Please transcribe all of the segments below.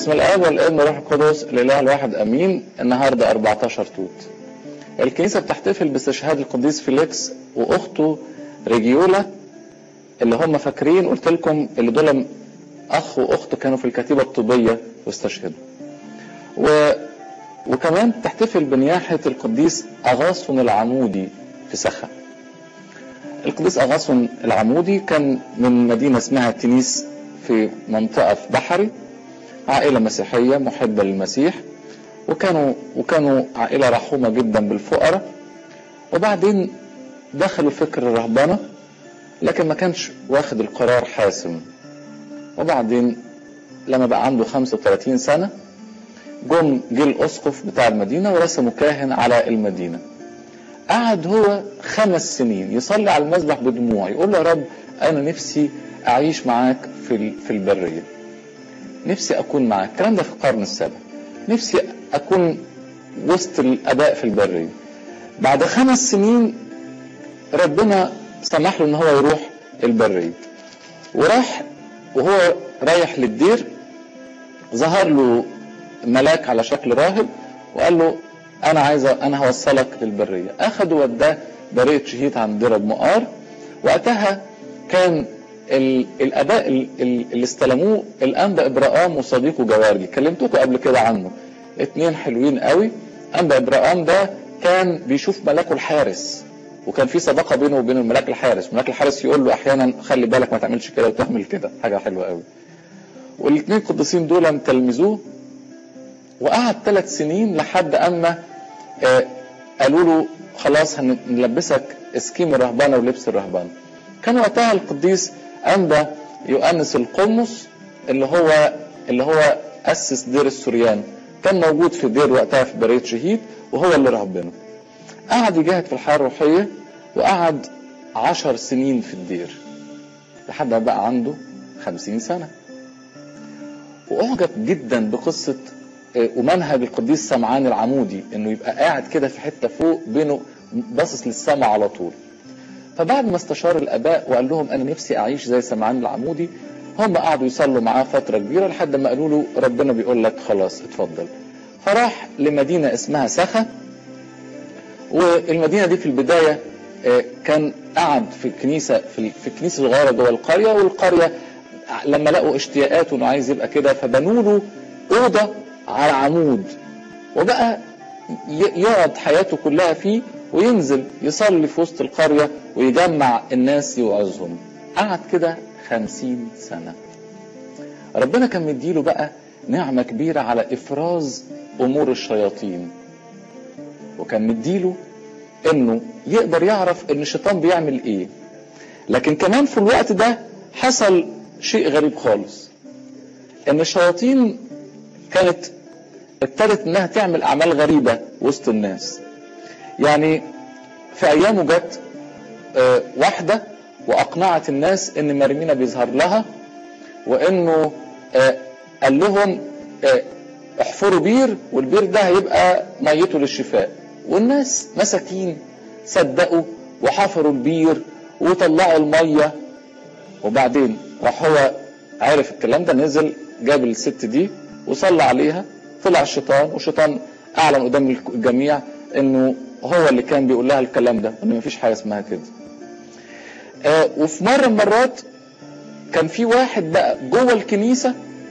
باسم الاب والابن والروح القدس الاله الواحد امين النهارده 14 توت الكنيسه بتحتفل باستشهاد القديس فيليكس واخته ريجيولا اللي هم فاكرين قلت لكم اللي دول اخ واخت كانوا في الكتيبه الطبيه واستشهدوا و... وكمان تحتفل بنياحه القديس اغاثون العمودي في سخا القديس اغاثون العمودي كان من مدينه اسمها تينيس في منطقه في بحري عائله مسيحيه محبه للمسيح وكانوا وكانوا عائله رحومه جدا بالفقراء وبعدين دخلوا فكر الرهبنه لكن ما كانش واخد القرار حاسم وبعدين لما بقى عنده 35 سنه جم جه الاسقف بتاع المدينه ورسموا كاهن على المدينه قعد هو خمس سنين يصلي على المذبح بدموع يقول له يا رب انا نفسي اعيش معاك في في البريه نفسي اكون معاك الكلام ده في القرن السابع نفسي اكون وسط الاباء في البريه بعد خمس سنين ربنا سمح له ان هو يروح البريه وراح وهو رايح للدير ظهر له ملاك على شكل راهب وقال له انا عايز انا هوصلك للبريه اخده وداه بريه شهيد عند دير مقار وقتها كان ال الاباء ال اللي استلموه الانبا ابراهام وصديقه جوارجي كلمتكم قبل كده عنه اتنين حلوين قوي انبا ابراهام ده كان بيشوف ملاكه الحارس وكان في صداقه بينه وبين الملاك الحارس ملاك الحارس يقول له احيانا خلي بالك ما تعملش كده وتعمل كده حاجه حلوه قوي والاثنين القديسين دول تلمذوه وقعد ثلاث سنين لحد اما آه قالوا له خلاص هنلبسك اسكيم الرهبانه ولبس الرهبانه كان وقتها القديس انبا يؤنس القمص اللي هو اللي هو اسس دير السوريان كان موجود في الدير وقتها في بريه شهيد وهو اللي رهبنه قعد يجاهد في الحياه الروحيه وقعد عشر سنين في الدير لحد ما بقى عنده خمسين سنه واعجب جدا بقصه ومنهج القديس سمعان العمودي انه يبقى قاعد كده في حته فوق بينه باصص للسماء على طول فبعد ما استشار الاباء وقال لهم انا نفسي اعيش زي سمعان العمودي هم قعدوا يصلوا معاه فتره كبيره لحد ما قالوا له ربنا بيقول لك خلاص اتفضل فراح لمدينه اسمها سخا والمدينه دي في البدايه كان قعد في الكنيسه في الكنيسه صغيره جوه القريه والقريه لما لقوا اشتياقاته انه عايز يبقى كده فبنوا له اوضه على عمود وبقى يقعد حياته كلها فيه وينزل يصلي في وسط القرية ويجمع الناس يوعظهم قعد كده خمسين سنة ربنا كان مديله بقى نعمة كبيرة على إفراز أمور الشياطين وكان مديله إنه يقدر يعرف إن الشيطان بيعمل إيه لكن كمان في الوقت ده حصل شيء غريب خالص إن الشياطين كانت ابتدت انها تعمل اعمال غريبه وسط الناس يعني في ايامه جت اه واحده واقنعت الناس ان مرمينا بيظهر لها وانه اه قال لهم اه احفروا بير والبير ده هيبقى ميته للشفاء والناس مساكين صدقوا وحفروا البير وطلعوا الميه وبعدين راح هو عرف الكلام ده نزل جاب الست دي وصلى عليها طلع الشيطان والشيطان اعلن قدام الجميع انه هو اللي كان بيقول لها الكلام ده ان مفيش حاجه اسمها كده آه وفي مره من المرات كان في واحد بقى جوه الكنيسه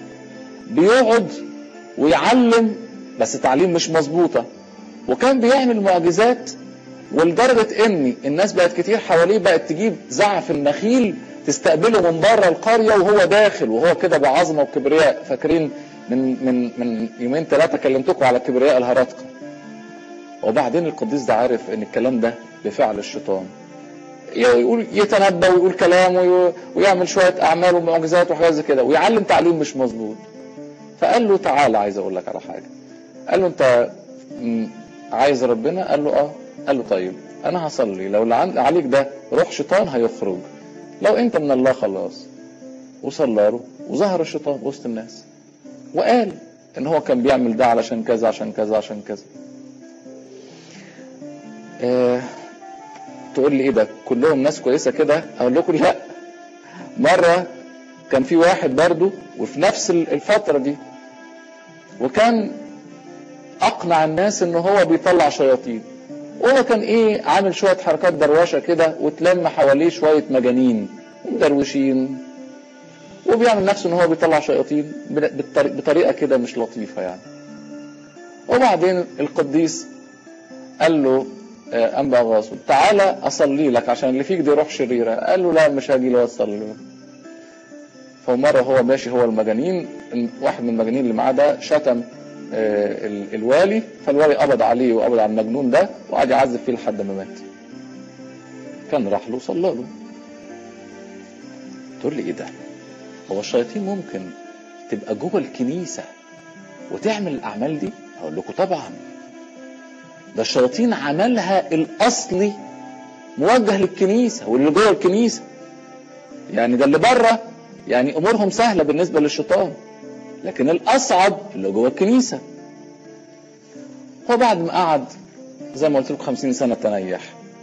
بيقعد ويعلم بس تعليم مش مظبوطه وكان بيعمل معجزات ولدرجه ان الناس بقت كتير حواليه بقت تجيب زعف النخيل تستقبله من بره القريه وهو داخل وهو كده بعظمه وكبرياء فاكرين من من من يومين ثلاثه كلمتكم على كبرياء الهرطقه وبعدين القديس ده عارف ان الكلام ده بفعل الشيطان يقول يتنبا ويقول كلام ويعمل شويه اعمال ومعجزات وحاجات زي كده ويعلم تعليم مش مظبوط فقال له تعالى عايز اقول لك على حاجه قال له انت عايز ربنا قال له اه قال له طيب انا هصلي لو اللي عليك ده روح شيطان هيخرج لو انت من الله خلاص وصلى له وظهر الشيطان وسط الناس وقال ان هو كان بيعمل ده علشان كذا عشان كذا عشان كذا آه تقول لي ايه ده كلهم ناس كويسه كده اقول لكم لا مره كان في واحد برضو وفي نفس الفتره دي وكان اقنع الناس ان هو بيطلع شياطين وهو كان ايه عامل شويه حركات دروشه كده وتلم حواليه شويه مجانين مدروشين وبيعمل نفسه ان هو بيطلع شياطين بطريقه كده مش لطيفه يعني وبعدين القديس قال له انبا غاصب تعالى اصلي لك عشان اللي فيك دي روح شريره قال له لا مش هاجي له اصلي له فمره هو ماشي هو المجانين واحد من المجانين اللي معاه ده شتم الوالي فالوالي قبض عليه وقبض على المجنون ده وقعد يعذب فيه لحد ما مات كان راح له وصلى له تقول لي ايه ده هو الشياطين ممكن تبقى جوه الكنيسه وتعمل الاعمال دي اقول لكم طبعا ده الشياطين عملها الاصلي موجه للكنيسه واللي جوه الكنيسه يعني ده اللي بره يعني امورهم سهله بالنسبه للشيطان لكن الاصعب اللي جوه الكنيسه هو بعد ما قعد زي ما قلت لكم 50 سنه تنيح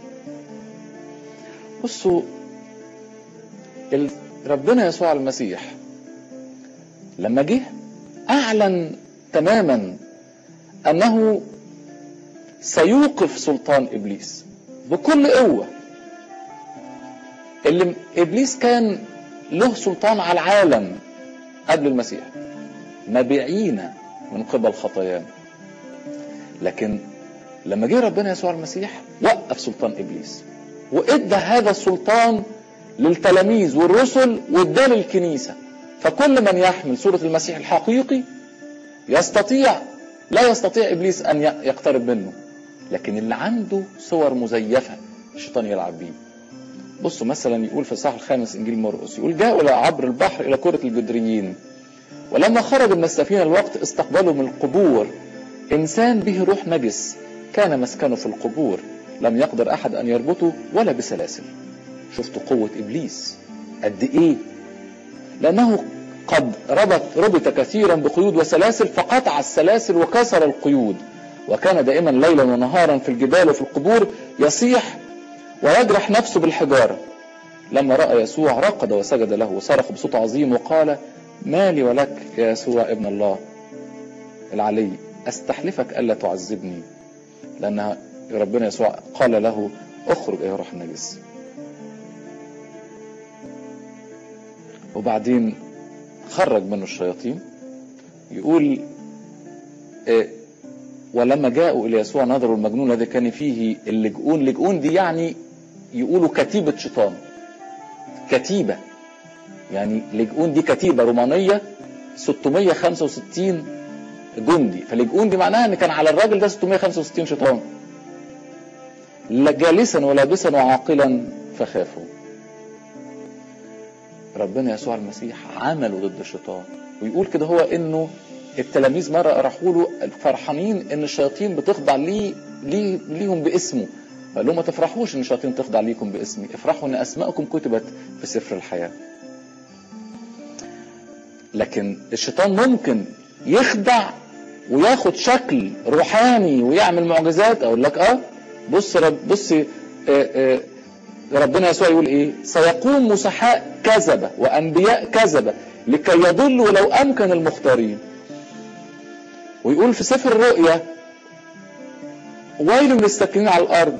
بصوا ربنا يسوع المسيح لما جه اعلن تماما انه سيوقف سلطان ابليس بكل قوه اللي ابليس كان له سلطان على العالم قبل المسيح مبيعين من قبل خطايانا لكن لما جه ربنا يسوع المسيح وقف سلطان ابليس وادى هذا السلطان للتلاميذ والرسل واداه للكنيسه فكل من يحمل صوره المسيح الحقيقي يستطيع لا يستطيع ابليس ان يقترب منه لكن اللي عنده صور مزيفه الشيطان يلعب بيه بصوا مثلا يقول في الصح الخامس انجيل مرقس يقول جاءوا عبر البحر الى كره الجدريين ولما خرجوا من السفينه الوقت استقبلوا من القبور انسان به روح نجس كان مسكنه في القبور لم يقدر احد ان يربطه ولا بسلاسل شفتوا قوه ابليس قد ايه لانه قد ربط ربط كثيرا بقيود وسلاسل فقطع السلاسل وكسر القيود وكان دائما ليلا ونهارا في الجبال وفي القبور يصيح ويجرح نفسه بالحجارة لما رأى يسوع رقد وسجد له وصرخ بصوت عظيم وقال ما لي ولك يا يسوع ابن الله العلي أستحلفك ألا تعذبني لأن ربنا يسوع قال له اخرج أيها الروح النجس وبعدين خرج منه الشياطين يقول إيه ولما جاءوا الى يسوع نظروا المجنون الذي كان فيه اللجؤون لجؤون دي يعني يقولوا كتيبة شيطان كتيبة يعني لجؤون دي كتيبة رومانية 665 جندي فلجؤون دي معناها ان كان على الراجل ده 665 شيطان جالسا ولابسا وعاقلا فخافوا ربنا يسوع المسيح عمله ضد الشيطان ويقول كده هو انه التلاميذ مرة راحوا له فرحانين ان الشياطين بتخضع ليه ليه ليهم باسمه قال لهم ما تفرحوش ان الشياطين تخضع ليكم باسمي افرحوا ان اسماءكم كتبت في سفر الحياة لكن الشيطان ممكن يخدع وياخد شكل روحاني ويعمل معجزات اقول لك اه بص رب بص آه آه ربنا يسوع يقول ايه سيقوم مسحاء كذبة وانبياء كذبة لكي يضلوا لو امكن المختارين ويقول في سفر الرؤيا ويل للساكنين على الارض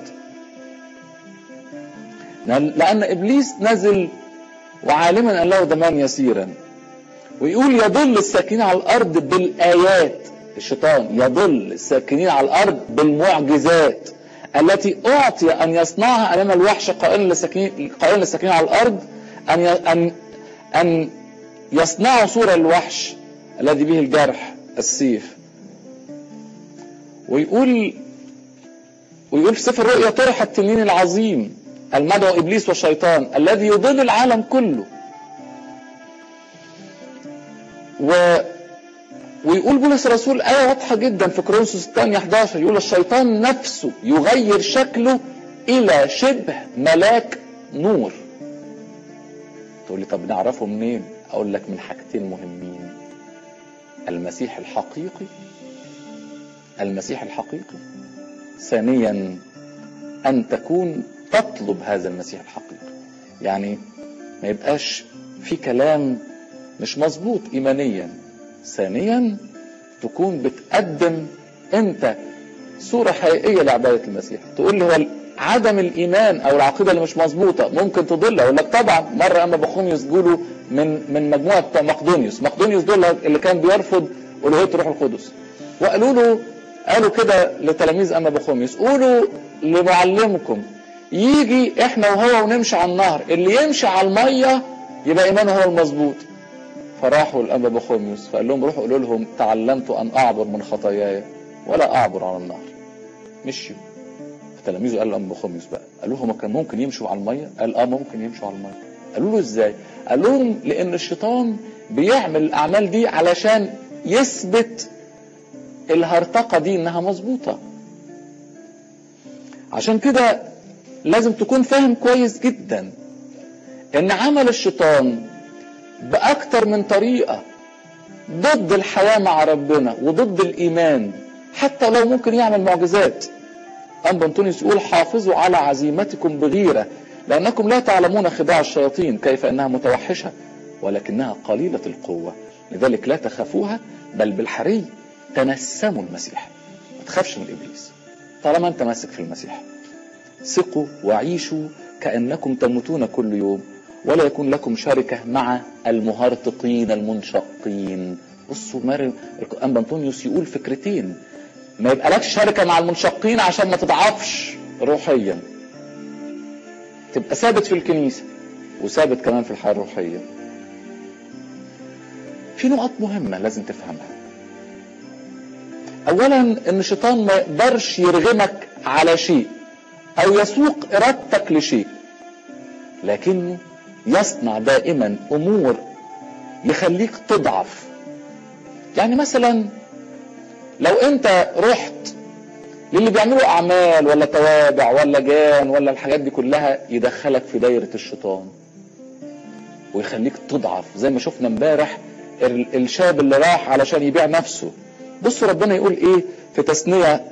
لان ابليس نزل وعالما ان له دمان يسيرا ويقول يضل الساكنين على الارض بالايات الشيطان يضل الساكنين على الارض بالمعجزات التي اعطي ان يصنعها امام الوحش قائلا للساكنين قائلا للساكنين على الارض ان ان ان يصنعوا صوره للوحش الذي به الجرح السيف ويقول ويقول في سفر الرؤيا طرح التنين العظيم المدعو ابليس والشيطان الذي يضل العالم كله و ويقول بولس الرسول آية واضحة جدا في كورنثوس الثانية 11 يقول الشيطان نفسه يغير شكله إلى شبه ملاك نور تقول لي طب نعرفه منين؟ أقول لك من حاجتين مهمين المسيح الحقيقي المسيح الحقيقي ثانيا أن تكون تطلب هذا المسيح الحقيقي يعني ما يبقاش في كلام مش مظبوط إيمانيا ثانيا تكون بتقدم انت صورة حقيقية لعبادة المسيح تقول لي هو عدم الايمان او العقيدة اللي مش مظبوطة ممكن تضل اقول لك طبعا مرة اما بخوميوس جوله من من مجموعة مقدونيوس مقدونيوس دول اللي كان بيرفض الوهية الروح القدس وقالوا له قالوا كده لتلاميذ اما بخوميوس قولوا لمعلمكم يجي احنا وهو ونمشي على النهر اللي يمشي على المية يبقى ايمانه هو المظبوط فراحوا الأنبا بخوميوس فقال لهم روحوا قولوا لهم تعلمت أن أعبر من خطاياي ولا أعبر على النهر مشيوا فتلاميذه قال الأنبا بخوميوس بقى قالوا لهم كان ممكن يمشوا على المية قال اه ممكن يمشوا على المية قالوا له ازاي قال لهم لأن الشيطان بيعمل الأعمال دي علشان يثبت الهرطقة دي إنها مظبوطة عشان كده لازم تكون فاهم كويس جدا ان عمل الشيطان باكتر من طريقة ضد الحياة مع ربنا وضد الايمان حتى لو ممكن يعمل معجزات أنبا أنطونيوس يقول حافظوا على عزيمتكم بغيرة لأنكم لا تعلمون خداع الشياطين كيف أنها متوحشة ولكنها قليلة القوة لذلك لا تخافوها بل بالحري تنسموا المسيح ما تخافش من إبليس طالما أنت ماسك في المسيح ثقوا وعيشوا كأنكم تموتون كل يوم ولا يكون لكم شركة مع المهرطقين المنشقين بصوا ماري أنبا أنطونيوس يقول فكرتين ما يبقى لكش شركة مع المنشقين عشان ما تضعفش روحيا تبقى ثابت في الكنيسة وثابت كمان في الحياة الروحية في نقط مهمة لازم تفهمها اولا ان الشيطان ما يقدرش يرغمك على شيء او يسوق ارادتك لشيء لكنه يصنع دائما امور يخليك تضعف يعني مثلا لو انت رحت للي بيعملوا اعمال ولا توابع ولا جان ولا الحاجات دي كلها يدخلك في دايرة الشيطان ويخليك تضعف زي ما شفنا امبارح الشاب اللي راح علشان يبيع نفسه بصوا ربنا يقول ايه في تثنية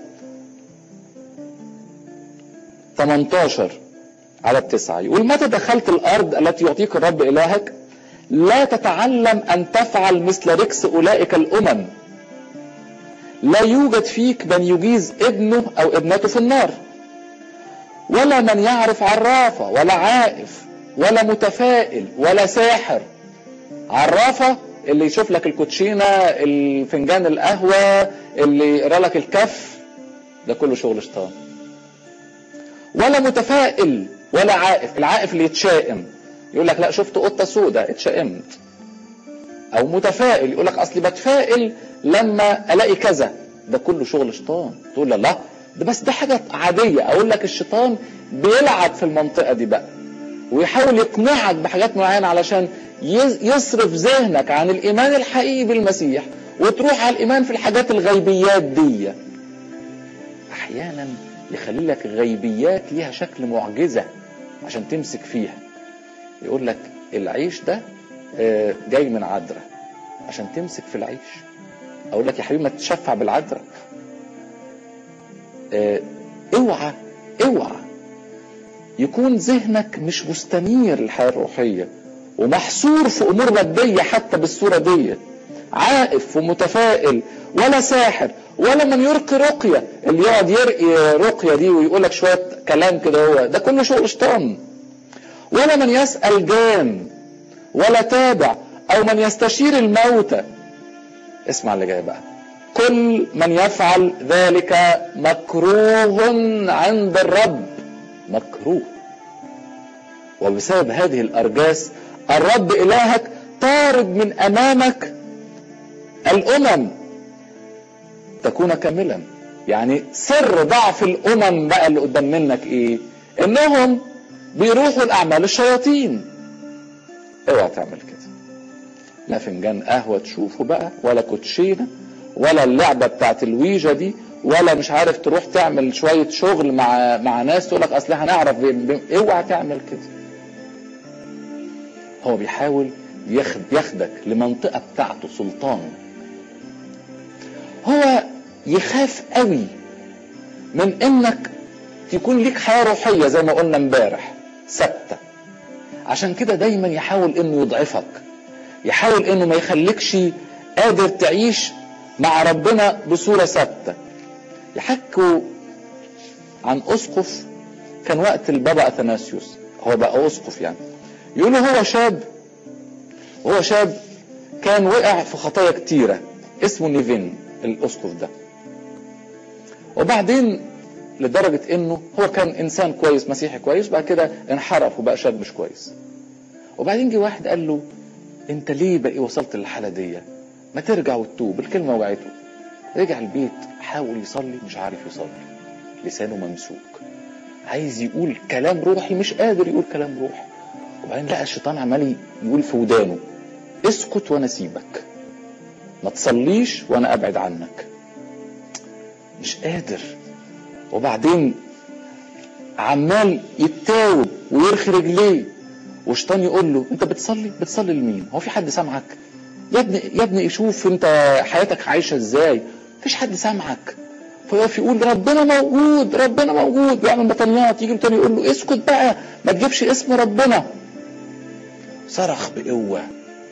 18 على التسعة يقول متى دخلت الارض التي يعطيك الرب الهك لا تتعلم ان تفعل مثل ركس اولئك الامم لا يوجد فيك من يجيز ابنه او ابنته في النار ولا من يعرف عرافة ولا عائف ولا متفائل ولا ساحر عرافة اللي يشوف لك الكوتشينة الفنجان القهوة اللي يقرا لك الكف ده كله شغل شيطان ولا متفائل ولا عائف العائف اللي يتشائم يقول لك لا شفت قطة سودة اتشائمت او متفائل يقول لك اصلي بتفائل لما الاقي كذا ده كله شغل شيطان تقول لا لا ده بس ده حاجة عادية اقول لك الشيطان بيلعب في المنطقة دي بقى ويحاول يقنعك بحاجات معينة علشان يصرف ذهنك عن الايمان الحقيقي بالمسيح وتروح على الايمان في الحاجات الغيبيات دي احيانا يخلي لك غيبيات ليها شكل معجزة عشان تمسك فيها يقول لك العيش ده جاي من عذراء عشان تمسك في العيش اقول لك يا حبيبي ما تشفع بالعذراء اوعى اوعى يكون ذهنك مش مستنير للحياة الروحية ومحصور في امور مادية حتى بالصورة دي عائف ومتفائل ولا ساحر ولا من يرقي رقية اللي يقعد يرقي رقية دي ويقول لك شوية كلام كده هو ده كله شغل شيطان ولا من يسأل جان ولا تابع او من يستشير الموتى اسمع اللي جاي بقى كل من يفعل ذلك مكروه عند الرب مكروه وبسبب هذه الارجاس الرب الهك طارد من امامك الامم تكون كاملا يعني سر ضعف الامم بقى اللي قدام منك ايه انهم بيروحوا لاعمال الشياطين اوعى تعمل كده لا فنجان قهوه تشوفه بقى ولا كوتشينه ولا اللعبه بتاعت الويجا دي ولا مش عارف تروح تعمل شويه شغل مع مع ناس تقول لك اصل هنعرف اوعى تعمل كده هو بيحاول ياخد ياخدك لمنطقه بتاعته سلطان هو يخاف قوي من انك تكون ليك حياه روحيه زي ما قلنا امبارح ثابته عشان كده دايما يحاول انه يضعفك يحاول انه ما يخليكش قادر تعيش مع ربنا بصورة ثابتة يحكوا عن أسقف كان وقت البابا أثناسيوس هو بقى أسقف يعني يقولوا هو شاب هو شاب كان وقع في خطايا كتيرة اسمه نيفين الأسقف ده وبعدين لدرجة انه هو كان انسان كويس مسيحي كويس بعد كده انحرف وبقى شاب مش كويس وبعدين جه واحد قال له انت ليه بقى وصلت للحالة دي ما ترجع وتتوب الكلمة وجعته رجع البيت حاول يصلي مش عارف يصلي لسانه ممسوك عايز يقول كلام روحي مش قادر يقول كلام روحي وبعدين لقى الشيطان عمال يقول في ودانه اسكت وانا اسيبك ما تصليش وانا ابعد عنك مش قادر وبعدين عمال يتاوب ويرخي رجليه والشيطان يقول له انت بتصلي بتصلي لمين هو في حد سامعك يا ابني يا ابني شوف انت حياتك عايشه ازاي مفيش حد سامعك فيقف يقول ربنا موجود ربنا موجود ويعمل بطنيات يجي تاني يقول له اسكت بقى ما تجيبش اسم ربنا صرخ بقوه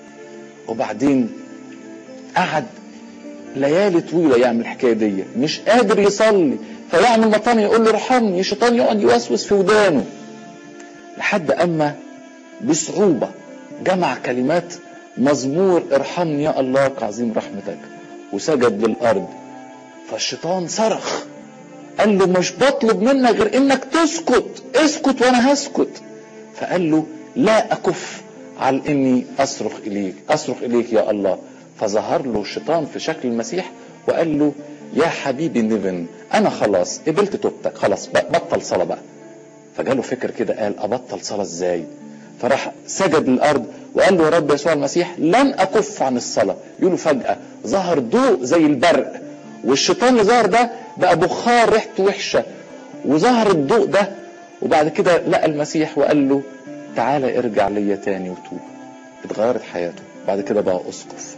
وبعدين قعد ليالي طويله يعمل الحكايه دي مش قادر يصلي فيعمل مطاني يقول له ارحمني الشيطان يقعد يوسوس في ودانه لحد اما بصعوبه جمع كلمات مزمور ارحمني يا الله كعظيم رحمتك وسجد للارض فالشيطان صرخ قال له مش بطلب منك غير انك تسكت اسكت وانا هسكت فقال له لا اكف على اني اصرخ اليك اصرخ اليك يا الله فظهر له الشيطان في شكل المسيح وقال له يا حبيبي نيفن انا خلاص قبلت توبتك خلاص بطل صلاه بقى فجاله فكر كده قال ابطل صلاه ازاي فراح سجد للارض وقال له يا رب يسوع المسيح لن اكف عن الصلاه يقولوا فجاه ظهر ضوء زي البرق والشيطان اللي ظهر ده بقى بخار ريحته وحشه وظهر الضوء ده وبعد كده لقى المسيح وقال له تعالى ارجع ليا تاني وتوب اتغيرت حياته بعد كده بقى اسقف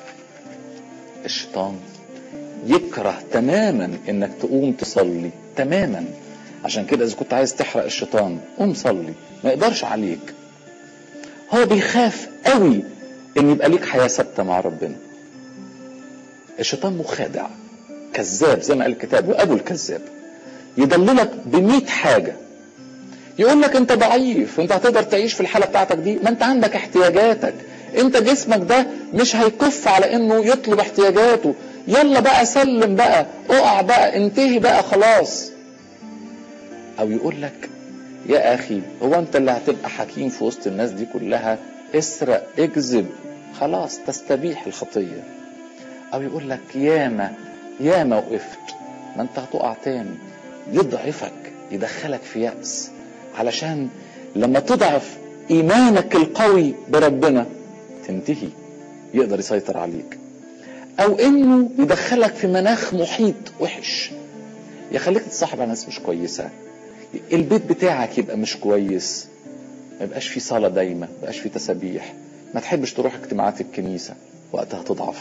الشيطان يكره تماما انك تقوم تصلي تماما عشان كده اذا كنت عايز تحرق الشيطان قوم صلي ما يقدرش عليك هو بيخاف قوي ان يبقى ليك حياه ثابته مع ربنا الشيطان مخادع كذاب زي ما قال الكتاب وابو الكذاب يضللك بمئة حاجه يقول لك انت ضعيف وانت هتقدر تعيش في الحاله بتاعتك دي ما انت عندك احتياجاتك انت جسمك ده مش هيكف على انه يطلب احتياجاته يلا بقى سلم بقى اقع بقى انتهي بقى خلاص او يقول لك يا اخي هو انت اللي هتبقى حكيم في وسط الناس دي كلها اسرق اكذب خلاص تستبيح الخطيه او يقول لك ياما ياما وقفت ما انت هتقع تاني يضعفك يدخلك في يأس علشان لما تضعف ايمانك القوي بربنا تنتهي يقدر يسيطر عليك او انه يدخلك في مناخ محيط وحش يخليك تتصاحب على ناس مش كويسه البيت بتاعك يبقى مش كويس ما يبقاش فيه صلاه دايما ما يبقاش فيه تسابيح ما تحبش تروح اجتماعات الكنيسه وقتها تضعف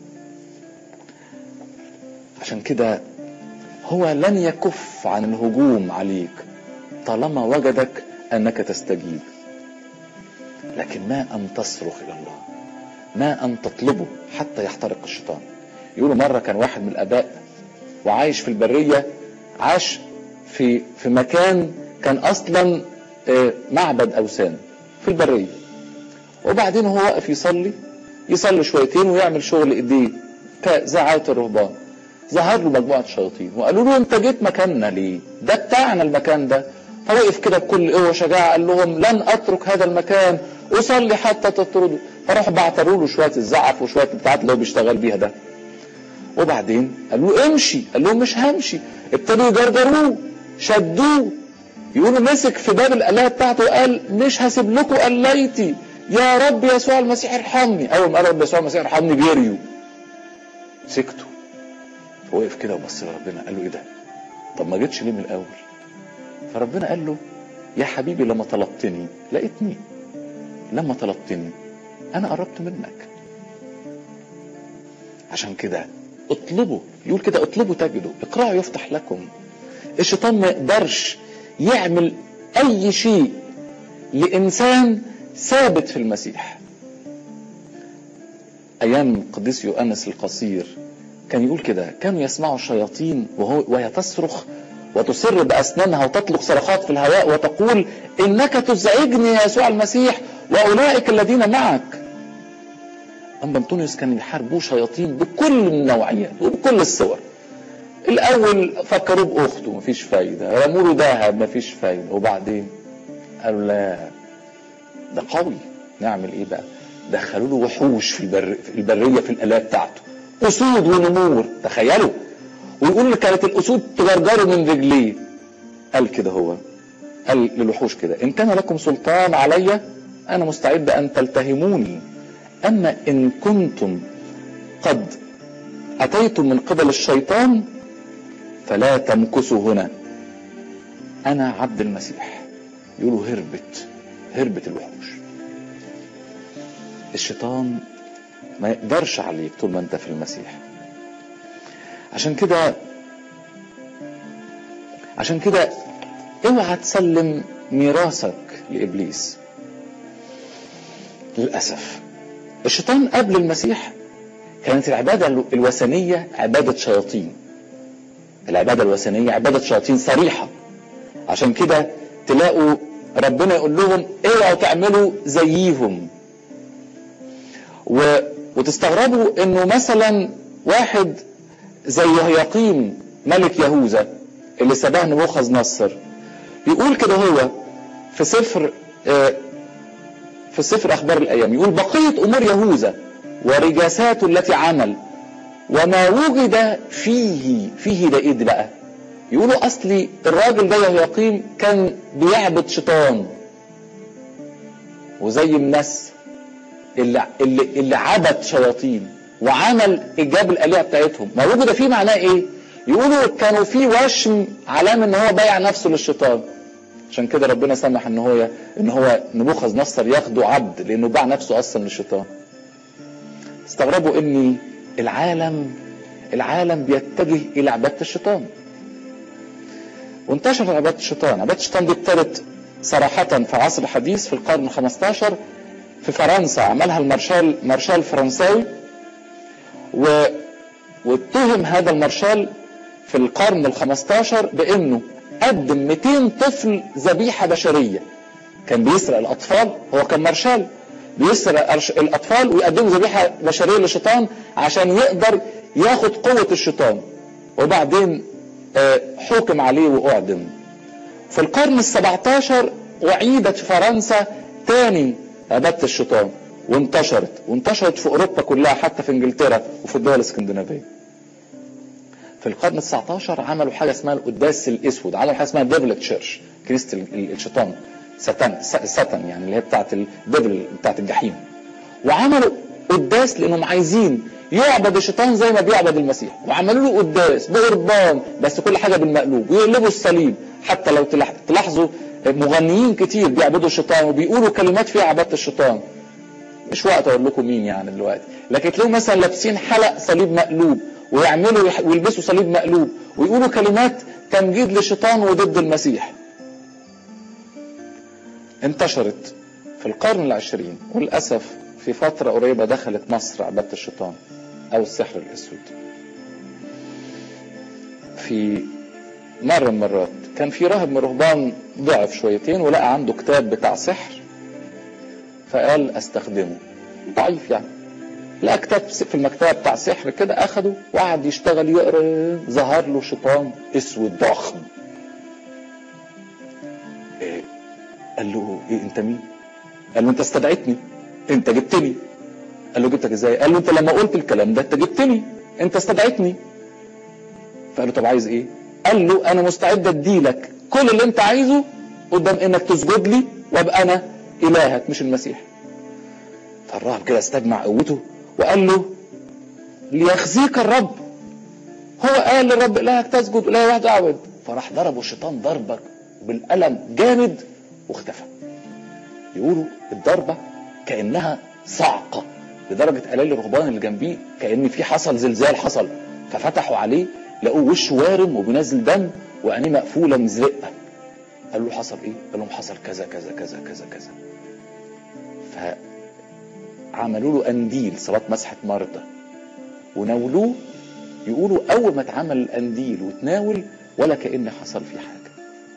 عشان كده هو لن يكف عن الهجوم عليك طالما وجدك انك تستجيب لكن ما ان تصرخ الى الله ما ان تطلبه حتى يحترق الشيطان يقولوا مره كان واحد من الاباء وعايش في البريه عاش في في مكان كان اصلا معبد اوثان في البريه وبعدين هو واقف يصلي يصلي شويتين ويعمل شغل ايديه زي عاده الرهبان ظهر له مجموعه شياطين وقالوا له انت جيت مكاننا ليه؟ ده بتاعنا المكان ده فوقف كده بكل قوه شجاعه قال لهم لن اترك هذا المكان اصلي حتى تطردوا فراحوا بعتروا له شويه الزعف وشويه البتاعات اللي هو بيشتغل بيها ده وبعدين قالوا له امشي قال لهم مش همشي ابتدوا يجرجروه شدوه يقولوا مسك في باب الالهه بتاعته وقال مش هسيب لكم قليتي يا رب يسوع المسيح ارحمني اول ما قال رب يسوع المسيح ارحمني جريوا سكتوا فوقف كده وبص لربنا قال له ايه ده طب ما جيتش ليه من الاول فربنا قال له يا حبيبي لما طلبتني لقيتني لما طلبتني انا قربت منك عشان كده اطلبوا يقول كده اطلبوا تجدوا اقرأوا يفتح لكم الشيطان ما يقدرش يعمل اي شيء لانسان ثابت في المسيح ايام القديس يؤنس القصير كان يقول كده كانوا يسمعوا الشياطين وهو وهي تصرخ وتصر بأسنانها وتطلق صرخات في الهواء وتقول إنك تزعجني يا يسوع المسيح وأولئك الذين معك أما أنطونيوس كان يحاربوه شياطين بكل النوعيات وبكل الصور الأول فكروه بأخته مفيش فايدة رموا له ذهب مفيش فايدة وبعدين قالوا لا ده قوي نعمل إيه بقى دخلوا له وحوش في, البر... في البرية في الآلة بتاعته أسود ونمور تخيلوا ويقول لي كانت الأسود تجرجره من رجليه قال كده هو قال للوحوش كده إن كان لكم سلطان علي أنا مستعد أن تلتهموني أما إن كنتم قد أتيتم من قبل الشيطان فلا تمكثوا هنا أنا عبد المسيح يقولوا هربت هربت الوحوش الشيطان ما يقدرش عليك طول ما انت في المسيح عشان كده عشان كده اوعى تسلم ميراثك لابليس للاسف الشيطان قبل المسيح كانت العباده الوثنيه عباده شياطين العباده الوثنيه عباده شياطين صريحه عشان كده تلاقوا ربنا يقول لهم اوعوا تعملوا زيهم و... وتستغربوا انه مثلا واحد زي يقيم ملك يهوذا اللي سباه نبوخذ نصر يقول كده هو في سفر في سفر اخبار الايام يقول بقيه امور يهوذا ورجاساته التي عمل وما وجد فيه فيه ده ايه ده بقى يقولوا اصلي الراجل ده يقيم كان بيعبد شيطان وزي الناس اللي اللي اللي عبد شياطين وعمل اجاب الالهه بتاعتهم ما وجد فيه معناه ايه يقولوا كانوا في وشم علامه ان هو بايع نفسه للشيطان عشان كده ربنا سمح ان هو ان هو نبوخذ نصر ياخده عبد لانه باع نفسه اصلا للشيطان استغربوا ان العالم العالم بيتجه الى عباده الشيطان وانتشرت عباده الشيطان عباده الشيطان دي ابتدت صراحه في العصر الحديث في القرن ال15 في فرنسا عملها المارشال مارشال فرنساوي و... واتهم هذا المارشال في القرن ال15 بانه قدم 200 طفل ذبيحه بشريه كان بيسرق الاطفال هو كان مارشال بيسرق الاطفال ويقدموا ذبيحه بشريه للشيطان عشان يقدر ياخد قوه الشيطان وبعدين حكم عليه واعدم في القرن ال17 اعيدت في فرنسا تاني عباده الشيطان وانتشرت وانتشرت في اوروبا كلها حتى في انجلترا وفي الدول الاسكندنافيه في القرن ال19 عملوا حاجه اسمها القداس الاسود عملوا حاجه اسمها ديفل تشيرش كنيسه الشيطان ساتان ساتان يعني اللي هي بتاعت الديفل بتاعت الجحيم وعملوا قداس لانهم عايزين يعبد الشيطان زي ما بيعبد المسيح وعملوا له قداس بقربان بس كل حاجه بالمقلوب ويقلبوا الصليب حتى لو تلاحظوا مغنيين كتير بيعبدوا الشيطان وبيقولوا كلمات فيها عباده الشيطان مش وقت اقول لكم مين يعني دلوقتي لكن تلاقوا مثلا لابسين حلق صليب مقلوب ويعملوا ويلبسوا صليب مقلوب ويقولوا كلمات تمجيد للشيطان وضد المسيح انتشرت في القرن العشرين وللأسف في فترة قريبة دخلت مصر عبادة الشيطان أو السحر الأسود في مرة من المرات كان في راهب من الرهبان ضعف شويتين ولقى عنده كتاب بتاع سحر فقال استخدمه ضعيف يعني لقى كتاب في المكتبة بتاع سحر كده أخده وقعد يشتغل يقرا ظهر له شيطان أسود ضخم إيه؟ قال له إيه أنت مين؟ قال له أنت استدعيتني أنت جبتني قال له جبتك إزاي؟ قال له أنت لما قلت الكلام ده أنت جبتني أنت استدعيتني فقال له طب عايز إيه؟ قال له أنا مستعد أديلك كل اللي أنت عايزه قدام إنك تسجد لي وأبقى أنا إلهك مش المسيح فالراهب كده استجمع قوته وقال له ليخزيك الرب هو قال للرب إلهك تسجد إله واحد أعبد فراح ضربه الشيطان ضربة بالقلم جامد واختفى يقولوا الضربة كأنها صعقة لدرجة قلال الرهبان اللي جنبيه كأن في حصل زلزال حصل ففتحوا عليه لقوه وشه وارم وبينزل دم وعينيه مقفولة مزرقة قال له حصل ايه؟ قال لهم حصل كذا كذا كذا كذا كذا فعملوا له قنديل صلاة مسحة مرضى وناولوه يقولوا اول ما اتعمل القنديل وتناول ولا كأن حصل فيه حاجه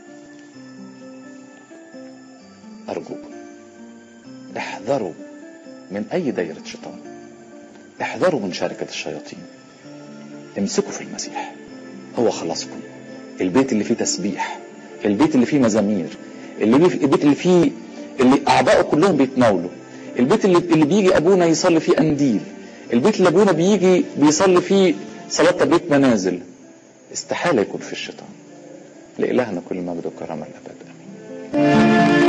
ارجوكم احذروا من اي دايره شيطان احذروا من شركه الشياطين امسكوا في المسيح هو خلاصكم البيت اللي فيه تسبيح البيت اللي فيه مزامير اللي فيه البيت اللي فيه اللي اعضائه كلهم بيتناولوا البيت اللي اللي بيجي ابونا يصلي فيه قنديل البيت اللي ابونا بيجي بيصلي فيه صلاه تبريك منازل استحاله يكون في الشيطان لالهنا كل مجد وكرامه الابد امين